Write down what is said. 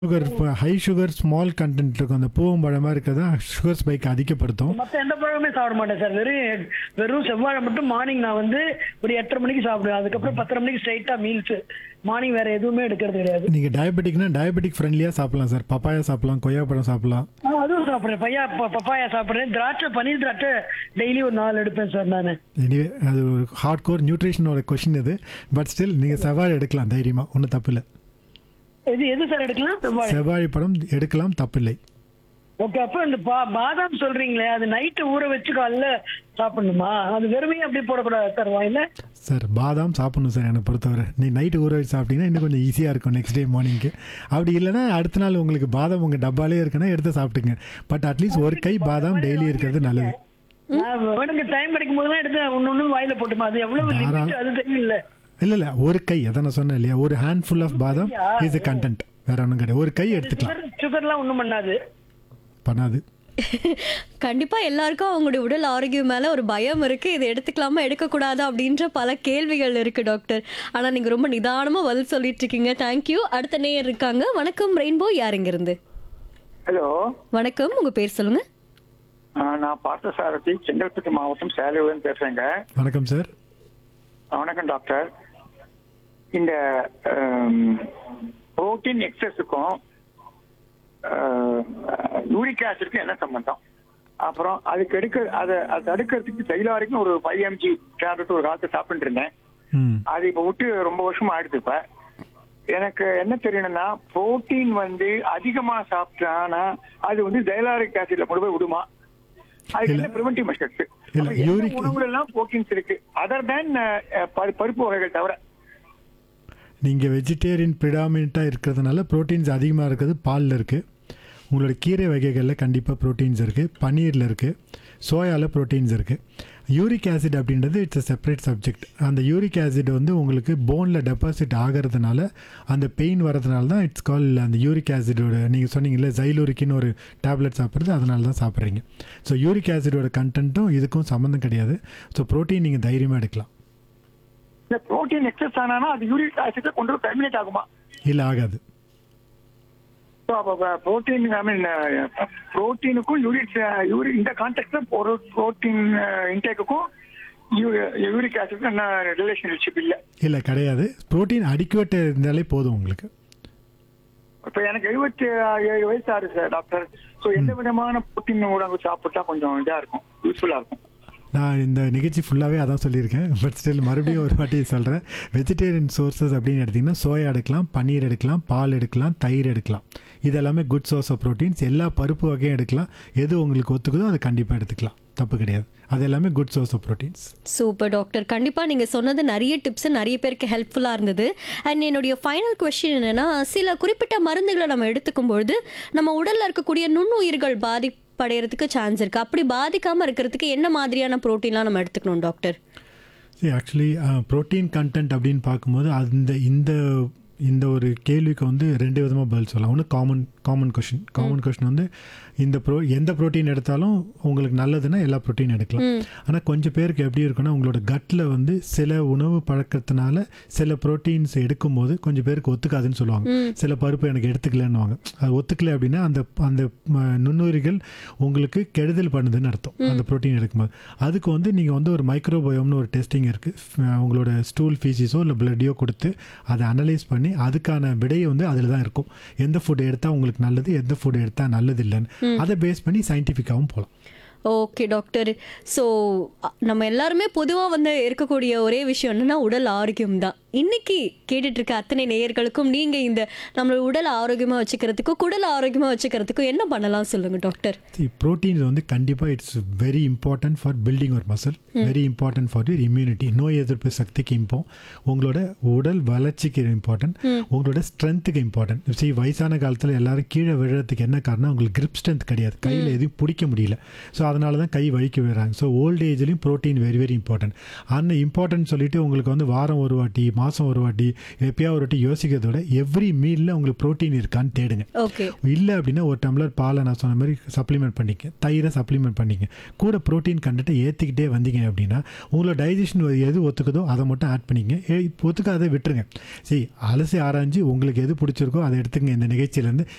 Sugar high sugar small content இருக்கும் அந்த பூவம்பழமாக இருக்கிறதா சுகர் ஸ்பைக் அதிகப்படுத்தும் மத்த எந்த பழமே சாப்பிட மாட்டேன் சார் வெறும் வெறும் செவ்வாழை மட்டும் மார்னிங் நான் வந்து ஒரு எட்டரை மணிக்கு சாப்பிடுவேன் அதுக்கப்புறம் பத்தரை மணிக்கு ஸ்ட்ரைட்டா மீல்ஸ் மார்னிங் வேற எதுவுமே எடுக்கிறது கிடையாது நீங்கள் டயபெட்டிக்னா டயபெட்டிக் ஃப்ரெண்ட்லியாக சாப்பிடலாம் சார் பப்பாயா சாப்பிடலாம் கொய்யாப்பழம் சாப்பிடலாம் ஆ, அதுவும் சாப்பிடுறேன் பையா ப- பப்பாயா சாப்பிடுறேன் திராட்சை பன்னீர் திராட்சை டெய்லி ஒரு நாலு எடுப்பேன் சார் நான் எனிவே அது ஹார்ட் கோர் நியூட்ரிஷனோட கொஷின் இது பட் ஸ்டில் நீங்கள் செவ்வாழை எடுக்கலாம் தைரியமாக ஒன்றும் தப்பில்லை எது எது சார் எடுக்கலாம் செவ்வாழை செவ்வாழை பழம் எடுக்கலாம் தப்பில்லை ஓகே அப்ப இந்த பா- பாதாம் சொல்றீங்களே அது நைட்டு ஊற வச்சு காலைல சாப்பிடணுமா அது வெறுமையா அப்படியே போடக்கூடாது சார் வாயில சார் பாதாம் சாப்பிடணும் சார் என்னை பொறுத்தவரை நீ நைட்டு ஊற வச்சு சாப்பிட்டீங்கன்னா இன்னும் கொஞ்சம் ஈஸியாக இருக்கும் நெக்ஸ்ட் டே மார்னிங்க்கு அப்படி இல்லைன்னா அடுத்த நாள் உங்களுக்கு பாதாம் உங்கள் டப்பாலே இருக்குன்னா எடுத்து சாப்பிட்டுங்க பட் அட்லீஸ்ட் ஒரு கை பாதாம் டெய்லி இருக்கிறது நல்லது நான் எனக்கு டைம் கிடைக்கும் போது தான் எடுத்து ஒன்னு ஒண்ணு வாயில போட்டுமா அது எவ்வளவு தாராள- limit அது தெரியல இல்லை இல்லை ஒரு கை அதான் நான் சொன்னேன் இல்லையா ஒரு ஹேண்ட் ஃபுல் ஆஃப் பாதாம் இஸ் கண்டென்ட் வேற ஒன்றும் கிடையாது ஒரு கை எடுத்துக்கலாம் சுகர் சுகர்லாம் ஒண்ணும் பண்ணாது பண்ணாது கண்டிப்பா எல்லாருக்கும் அவங்களுடைய உடல் ஆரோக்கியம் மேல ஒரு பயம் இருக்கு இதை எடுத்துக்கலாமா எடுக்கக்கூடாதா அப்படின்ற பல கேள்விகள் இருக்கு டாக்டர் ஆனா நீங்க ரொம்ப நிதானமா பதில் சொல்லிட்டு இருக்கீங்க தேங்க்யூ அடுத்த நேயர் இருக்காங்க வணக்கம் ரெயின்போ யாருங்க இருந்து ஹலோ வணக்கம் உங்க பேர் சொல்லுங்க ஆ, நான் பார்த்தசாரதி செங்கல்பட்டு மாவட்டம் சேலையூர்லேருந்து பேசுறேங்க வணக்கம் சார் வணக்கம் டாக்டர் இந்த புரோட்டீன் எக்ஸஸுக்கும் யூரிக் ஆசிட்க்கும் என்ன சம்பந்தம் அப்புறம் அதுக்கு எடுக்க அதை அதை தடுக்கிறதுக்கு தைலாரிக்கும் ஒரு ஃபைவ் எம்ஜி டேப்லெட் ஒரு காலத்து சாப்பிட்டு இருந்தேன் ம் அது இப்போ விட்டு ரொம்ப வருஷமா ஆயிடுது இப்ப எனக்கு என்ன தெரியணும்னா புரோட்டீன் வந்து அதிகமா சாப்பிட்டானா அது வந்து தைலாரிக் ஆசிட்ல கொண்டு போய் விடுமா அதுக்கு இல்ல. என்ன ப்ரிவென்டிவ் மெஷர்ஸ் இல்ல, uric- உணவுல எல்லாம் புரோட்டீன்ஸ் இருக்கு அதர் தேன் பருப்பு வகைகள் தவிர நீங்கள் வெஜிடேரியன் ப்ரிடாமினண்ட்டாக இருக்கிறதுனால ப்ரோட்டீன்ஸ் அதிகமாக இருக்கிறது பாலில் இருக்குது உங்களோட கீரை வகைகளில் கண்டிப்பாக ப்ரோட்டீன்ஸ் இருக்குது பன்னீரில் இருக்குது சோயாவில் ப்ரோட்டீன்ஸ் இருக்குது யூரிக் ஆசிட் அப்படின்றது இட்ஸ் a செப்பரேட் சப்ஜெக்ட் அந்த யூரிக் ஆசிட் வந்து உங்களுக்கு போனில் டெபாசிட் ஆகிறதுனால அந்த பெயின் வரதுனால தான் இட்ஸ் கால் அந்த யூரிக் ஆசிடோட நீங்கள் சொன்னீங்கல்ல ஜைலூரிக்கின்னு ஒரு டேப்லெட் சாப்பிட்றது அதனால தான் சாப்பிட்றீங்க ஸோ யூரிக் ஆசிடோட கண்டென்ட்டும் இதுக்கும் சம்மந்தம் கிடையாது ஸோ ப்ரோட்டீன் நீங்கள் தைரியமாக எடுக்கலாம் இந்த புரோட்டீன் எக்ஸஸ் ஆனானா அது யூரிக் ஆசிட் கொண்டு போய் டெர்மினேட் ஆகுமா இல்லை ஆகாது ஸோ அப்போ புரோட்டீன் ஐ மீன் புரோட்டீனுக்கும் யூரிக் யூரிக் இந்த கான்டெக்ட்ல ஒரு புரோட்டீன் இன்டேக்குக்கும் யூரிக் ஆசிட் என்ன ரிலேஷன்ஷிப் இல்லை இல்லை கிடையாது ப்ரோட்டீன் அடிக்குவேட் இருந்தாலே போதும் உங்களுக்கு இப்ப எனக்கு எழுபத்தி ஏழு வயசு ஆறு சார் டாக்டர் ஸோ எந்த விதமான புரோட்டீன் உணவு சாப்பிட்டா கொஞ்சம் இதா இருக்கும் யூஸ்ஃபுல்லா இருக்கும் நான் இந்த நிகழ்ச்சி ஃபுல்லாகவே அதான் சொல்லியிருக்கேன் பட் ஸ்டில் மறுபடியும் ஒரு வாட்டி சொல்கிறேன் வெஜிடேரியன் சோர்சஸ் அப்படின்னு எடுத்திங்கன்னா சோயா எடுக்கலாம் பன்னீர் எடுக்கலாம் பால் எடுக்கலாம் தயிர் எடுக்கலாம் இது எல்லாமே குட் சோர்ஸ் ஆஃப் ப்ரோட்டீன்ஸ் எல்லா பருப்பு வகையும் எடுக்கலாம் எது உங்களுக்கு ஒத்துக்குதோ அது கண்டிப்பாக எடுத்துக்கலாம் தப்பு கிடையாது அது எல்லாமே good source of proteins super doctor கண்டிப்பா நீங்க சொன்னது நிறைய டிப்ஸ் நிறைய பேருக்கு ஹெல்ப்ஃபுல்லா இருந்தது அண்ட் என்னுடைய ஃபைனல் கொஸ்டின் என்னன்னா சில குறிப்பிட்ட மருந்துகளை நம்ம எடுத்துக்கும் பொழுது நம்ம உடல்ல இருக்கக்கூடிய நுண்ணுயிர்கள் பாதிப்படைகிறதுக்கு சான்ஸ் இருக்கு அப்படி பாதிக்காம இருக்கிறதுக்கு என்ன மாதிரியான புரோட்டீன்லாம் நம்ம எடுத்துக்கணும் டாக்டர் சரி ஆக்சுவலி ப்ரோட்டீன் கண்டென்ட் அப்படின்னு பார்க்கும்போது அந்த இந்த இந்த ஒரு கேள்விக்கு வந்து ரெண்டு விதமாக பதில் சொல்லலாம் ஒன்று common common question common question வந்து இந்த ப்ரோ எந்த ப்ரோட்டீன் எடுத்தாலும் உங்களுக்கு நல்லதுன்னா எல்லா ப்ரோட்டீன் எடுக்கலாம் ஆனால் கொஞ்சம் பேருக்கு எப்படி இருக்குன்னா உங்களோட கட்டில் வந்து சில உணவு பழக்கத்தினால சில ப்ரோட்டீன்ஸ் எடுக்கும்போது கொஞ்சம் பேருக்கு ஒத்துக்காதுன்னு சொல்லுவாங்க சில பருப்பு எனக்கு எடுத்துக்கலன்னுவாங்க அது ஒத்துக்கல அப்படின்னா அந்த அந்த ம, நுண்ணுயிரிகள் உங்களுக்கு கெடுதல் பண்ணுதுன்னு அர்த்தம் அந்த ப்ரோட்டீன் எடுக்கும்போது அதுக்கு வந்து நீங்கள் வந்து ஒரு மைக்ரோபயோம்னு ஒரு டெஸ்டிங் இருக்குது உங்களோட ஸ்டூல் ஃபீசிஸோ இல்லை பிளட்டியோ கொடுத்து அதை அனலைஸ் பண்ணி அதுக்கான விடையை வந்து அதில் தான் இருக்கும் எந்த ஃபுட் எடுத்தால் உங்களுக்கு நல்லது எந்த ஃபுட் எடுத்தால் நல்லது இல்லைன்னு அதை பேஸ் பண்ணி சயின்டிஃபிக்காகவும் போகலாம் ஓகே டாக்டர் ஸோ நம்ம எல்லாருமே பொதுவாக வந்து இருக்கக்கூடிய ஒரே விஷயம் என்னன்னா உடல் ஆரோக்கியம் தான் இன்னைக்கு கேட்டுட்டு இருக்க அத்தனை நேயர்களுக்கும் நீங்க இந்த நம்மளோட உடல் ஆரோக்கியமா வச்சுக்கிறதுக்கும் குடல் ஆரோக்கியமா வச்சுக்கிறதுக்கும் என்ன பண்ணலாம் சொல்லுங்க டாக்டர் சி ப்ரோட்டீன்ஸ் வந்து கண்டிப்பாக it's very important for building ஒரு muscle very important for your immunity நோய் எதிர்ப்பு சக்திக்கு இம்போ உங்களோட உடல் வளர்ச்சிக்கு இம்பார்ட்டன்ட் உங்களோட ஸ்ட்ரென்த்துக்கு இம்பார்ட்டன்ட் சி வயசான காலத்தில் எல்லாரும் கீழே விழுறதுக்கு என்ன காரணம் உங்களுக்கு grip ஸ்ட்ரென்த் கிடையாது கையில் எதுவும் பிடிக்க முடியல ஸோ அதனால தான் கை வலிக்க விடுறாங்க ஸோ ஓல்டு ஏஜ்லேயும் ப்ரோட்டீன் வெரி வெரி இம்பார்ட்டன்ட் அந்த இம்பார்ட்டன்ட் சொல்லிட்டு உங்களுக்கு வந்து வாரம் ஒரு வாட்டி மாதம் ஒரு வாட்டி எப்பயாவது ஒரு வாட்டி யோசிக்கிறத விட எவ்ரி மீலில் உங்களுக்கு ப்ரோட்டீன் இருக்கான்னு தேடுங்க ஓகே இல்லை அப்படின்னா ஒரு டம்ளர் பாலை நான் சொன்ன மாதிரி சப்ளிமெண்ட் பண்ணிக்க தயிரை சப்ளிமெண்ட் பண்ணிக்க கூட ப்ரோட்டீன் கண்டென்ட்டை ஏற்றிக்கிட்டே வந்தீங்க அப்படின்னா உங்களோட டைஜஷன் எது ஒத்துக்குதோ அதை மட்டும் ஆட் பண்ணிங்க ஏ, ஒத்துக்காத விட்டுருங்க சரி அலசி ஆராய்ஞ்சு உங்களுக்கு எது பிடிச்சிருக்கோ அதை எடுத்துங்க இந்த நிகழ்ச்சியிலேருந்து